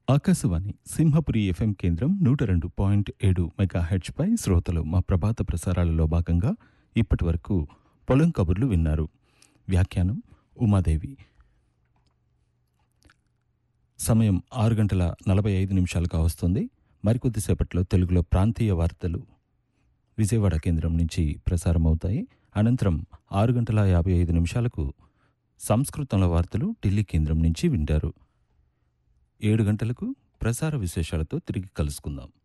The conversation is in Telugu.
ఆకాశవాణి సింహపురి ఎఫ్ఎం కేంద్రం నూట రెండు పాయింట్ ఏడు మెగా పై శ్రోతలు మా ప్రభాత ప్రసారాలలో భాగంగా ఇప్పటి వరకు పొలం కబుర్లు విన్నారు వ్యాఖ్యానం ఉమాదేవి సమయం ఆరు గంటల నలభై ఐదు నిమిషాలుగా వస్తుంది మరికొద్దిసేపట్లో తెలుగులో ప్రాంతీయ వార్తలు విజయవాడ కేంద్రం నుంచి ప్రసారమవుతాయి అనంతరం ఆరు గంటల యాభై ఐదు నిమిషాలకు సంస్కృతంలో వార్తలు ఢిల్లీ కేంద్రం నుంచి వింటారు ఏడు గంటలకు ప్రసార విశేషాలతో తిరిగి కలుసుకుందాం